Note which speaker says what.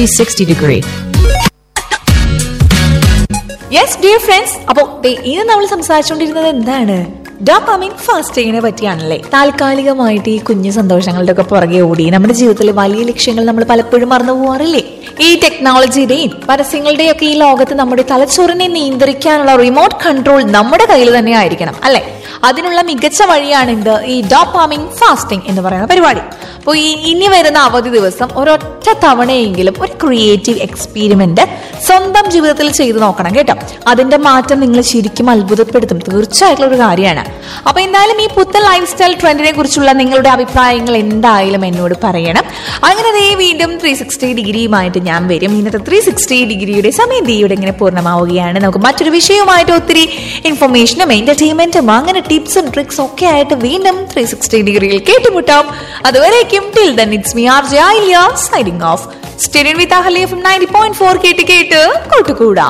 Speaker 1: 360 degree.
Speaker 2: Yes dear friends അപ്പോൾ ഇന്ന് നമ്മൾ സംസാരിച്ചുകൊണ്ടിരുന്നത് എന്താണ് ഡോപ്പാമിൻ ഫാസ്റ്റിങ്ങിനെ പറ്റിയാണല്ലേ താൽക്കാലികമായിട്ട് ഈ കുഞ്ഞു സന്തോഷങ്ങളുടെ ഒക്കെ പുറകെ ഓടി നമ്മുടെ ജീവിതത്തിൽ വലിയ ലക്ഷ്യങ്ങൾ നമ്മൾ പലപ്പോഴും മറന്നു പോവാറില്ലേ ഈ ടെക്നോളജിയുടെയും പരസ്യങ്ങളുടെയും ഒക്കെ ഈ ലോകത്ത് നമ്മുടെ തലച്ചോറിനെ നിയന്ത്രിക്കാനുള്ള റിമോട്ട് കൺട്രോൾ നമ്മുടെ കയ്യിൽ തന്നെ ആയിരിക്കണം അല്ലെ അതിനുള്ള മികച്ച വഴിയാണ് ഇത് ഈ ഡോപ്പാമിൻ ഫാസ്റ്റിംഗ് എന്ന് പറയുന്ന പരിപാടി അപ്പോൾ ഈ ഇനി വരുന്ന അവധി ദിവസം ഒരൊറ്റ തവണയെങ്കിലും ഒരു ക്രിയേറ്റീവ് എക്സ്പീരിമെന്റ് സ്വന്തം ജീവിതത്തിൽ ചെയ്തു നോക്കണം കേട്ടോ അതിന്റെ മാറ്റം നിങ്ങൾ ശരിക്കും അത്ഭുതപ്പെടുത്തും തീർച്ചയായിട്ടുള്ള ഒരു കാര്യമാണ് അപ്പൊ എന്തായാലും ഈ പുത്തൻ ലൈഫ് സ്റ്റൈൽ ട്രെൻഡിനെ കുറിച്ചുള്ള നിങ്ങളുടെ അഭിപ്രായങ്ങൾ എന്തായാലും എന്നോട് പറയണം അങ്ങനെ ദേ വീണ്ടും ത്രീ സിക്സ്റ്റി ഡിഗ്രിയുമായിട്ട് ഞാൻ വരും ഇന്നത്തെ ത്രീ സിക്സ്റ്റി ഡിഗ്രിയുടെ സമയം ഇവിടെ ഇങ്ങനെ പൂർണ്ണമാവുകയാണ് നമുക്ക് മറ്റൊരു വിഷയവുമായിട്ട് ഒത്തിരി ഇൻഫർമേഷനും എന്റർടൈൻമെന്റും അങ്ങനെ ടിപ്സും ട്രിക്സും ഒക്കെ ആയിട്ട് വീണ്ടും ത്രീ സിക്സ്റ്റി ഡിഗ്രിയിൽ കേട്ടുമുട്ടാം അതുവരേക്കും till then it's me R J signing off stadium with Ahalia ninety point four കേട്ട് കേട്ട് കൂട്ടുകൂടാം